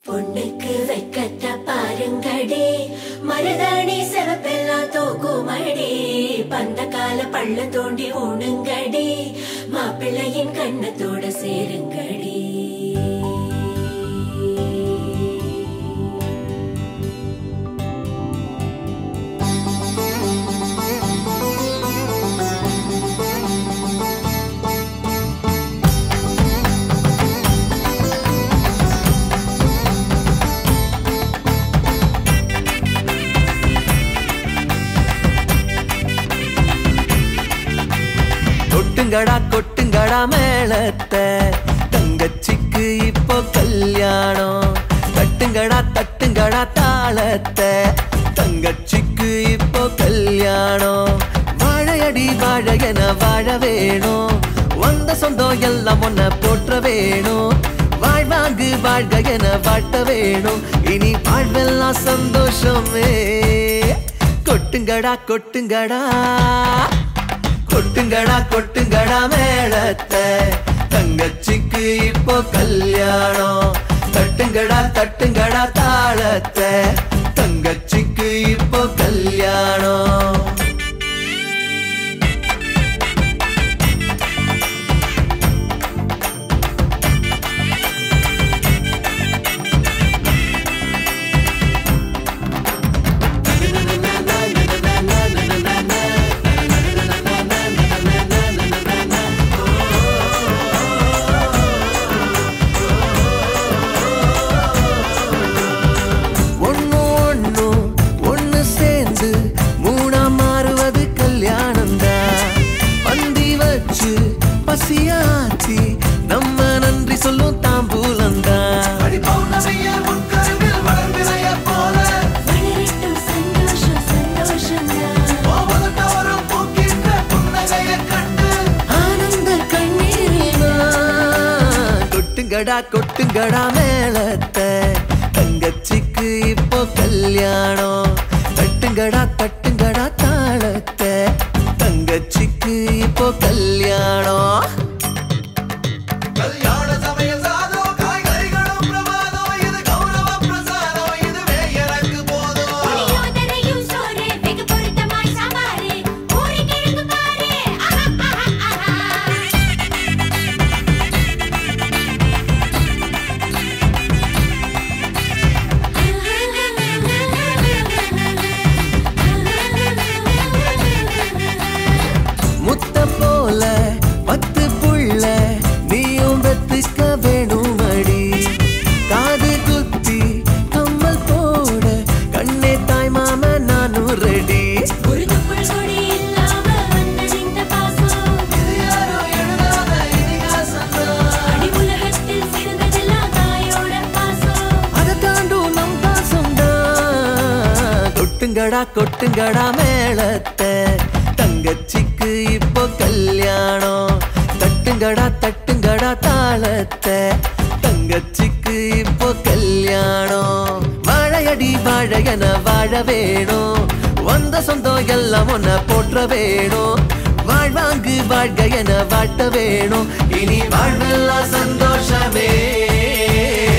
பொண்ணுக்கு வெக்கத்த பாருங்கடி மருதாணி சிவப்பெல்லாம் தோக்குமடி பந்த கால பள்ள தோண்டி உணுங்கடி மாப்பிள்ளையின் கண்ணத்தோட சேருங்கடி கொட்டுங்கடா கொட்டுங்கடா மேளத்தை தங்கச்சிக்கு இப்போ கல்யாணம் தட்டுங்கடா தட்டுங்கடா தாளத்தை தங்கச்சிக்கு இப்போ கல்யாணம் வாழையடி வாழ என வாழ வேணும் வந்த சொந்தம் எல்லாம் ஒன்ன போற்ற வேணும் வாழ்வாங்கு வாழ்க என வாட்ட வேணும் இனி வாழ்வெல்லாம் சந்தோஷமே கொட்டுங்கடா கொட்டுங்கடா கொட்டுங்கடா கொட்டுங்கடா மேளத்தை தங்கச்சிக்கு இப்போ கல்யாணம் தட்டுங்கடா தட்டுங்கடா தாளத்தை தங்கச்சிக்கு இப்போ கல்யாணம் ஒண்ணு ஒண்ணு ஒண்ணு சேர்ந்து மூணா மாறுவது கல்யாணம் தான் பந்தி வச்சு பசியாத்தி நம்ம நன்றி சொல்லும் தாம்பூலம் தான் வளரட்டும் சந்தோஷம் சந்தோஷம் ஆனந்த கண்ணீரில் கொட்டுங்கடா கொட்டுங்கடா மேளத்தை தங்கச்சிக்கு இப்போ கல்யாணம் தட்டுங்கடா தட்டுங்கடா தாளத்தை தங்கச்சிக்கு இப்போ கல்யாணம் கல்யாண சமையல் சாதம் காய்கறிகளும் பிரமாதம் இது கௌரவ பிரசாதம் இதுவே எனக்கு போதும் புளியோதரையும் சோறு வெகு பொருத்தமாய் சாம்பாரு பூரி கிழங்கு பாரு ஆஹா, ஆஹா, ஆஹா. முத்த போல பத்து புள்ள நீயும் பெத்துக்க வேணும் அடி காது குத்தி கம்மல் போட கண்ணே தாய் மாம நானும் ரெடி ஒரு துப்புள் கொடி இல்லாம வந்தது இந்த பாசம். இது யாரோ எழுதாத இதிகாசம் அடி உலகத்தில் சிறந்ததெல்லாம் தாயோட பாசம். அதை தாண்டும் நம் பாசம்தான் கொட்டுங்கடா கொட்டுங்கடா மேளத்தை தங்கச்சிக்கு இப்போ கல்யாணம் தட்டுங்கடா தட்டுங்கடா தாளத்தை தங்கச்சிக்கு இப்போ கல்யாணம் வாழையடி வாழ என வாழ வேணும் வந்த சொந்தம் எல்லாம் ஒன்ன போற்ற வேணும் வாழ்வாங்கு வாழ்க என வாட்ட வேணும் இனி வாழ்வெல்லாம் சந்தோஷமே